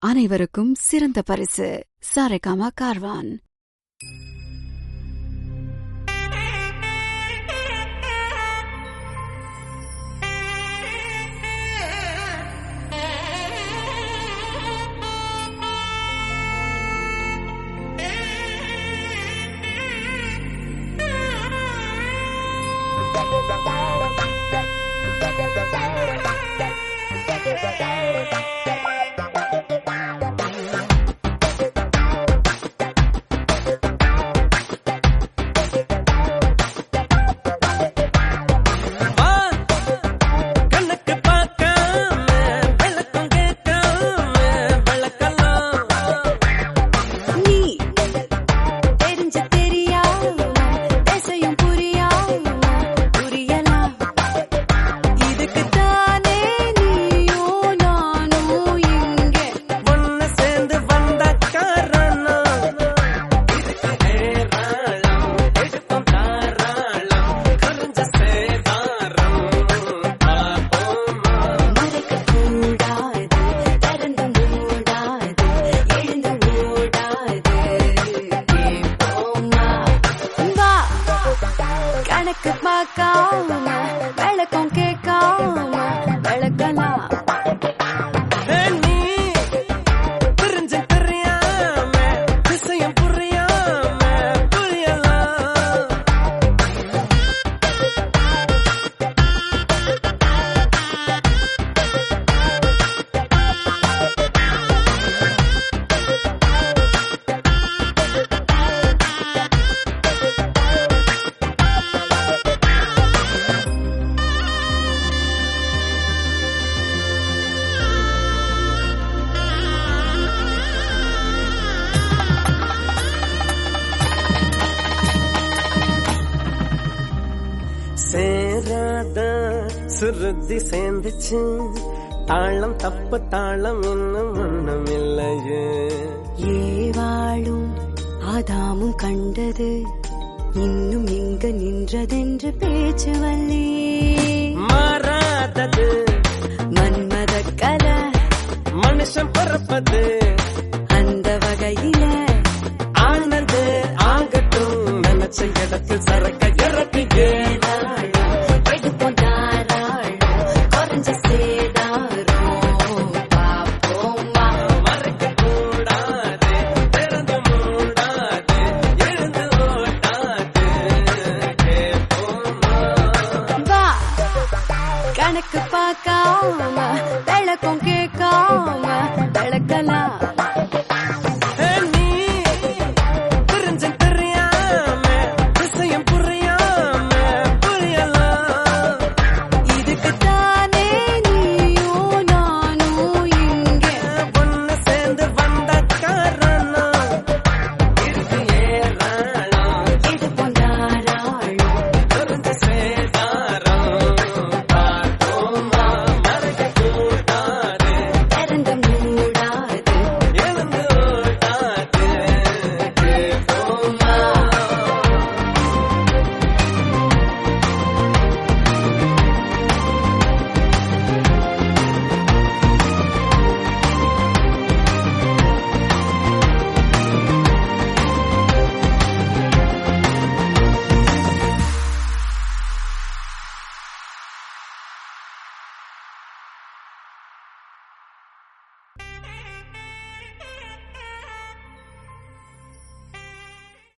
அனைவருக்கும் சிறந்த பரிசு சாரேகாமா கார்வான் வா கண்ணுக்கு பார்க்காம விளக்கம் கேட்காம விளக்கலாம் நீ தெரிஞ்ச தெரியாம தேசையும் புரியாம புரியலாம் இதுக்கு தானே நீயும் நானும் இங்கே ஒன்னு சேர்ந்து வந்த காரணம் இதுக்கு ஏராளம் எடுக்கும் தாராளம் கரைஞ்ச சேதாரம் பார்ப்போமா மறைக்க கூடாது திறந்து மூடாது எழுந்து ஓடாது கேட்போமா வா கணக்கு பார்க்காம விளக்கம் கேட்காம விளக்கலாம் நீ புரிஞ்சு தெரியாம விஷயம் புரியாம புரியலாம் சேராத சுருதி சேர்ந்துச்சு தாளம் தப்பு தாளம் இன்னும் ஒண்ணும் இல்லையே ஏவாளும் ஆதாமும் கண்டது இன்னும் எங்க நின்றதென்று பேச்சு வள்ளி மாறாதது மன்மத கல மனுஷன் பிறப்பது அந்த வகையில ஆனது ஆகட்டும் நினைச்ச இடத்தில் சரக்க இறக்கு ஏவாளும் எடுப்போம் தாராளும் குறைஞ்ச சேதாரம் பாப்போமா மறைக்க கூடாது திறந்து மூடாது எழுந்து ஓட்டாது கேட்போமா வா கணக்கு பார்க்காம விளக்கம் கேட்காம விளக்கலாம்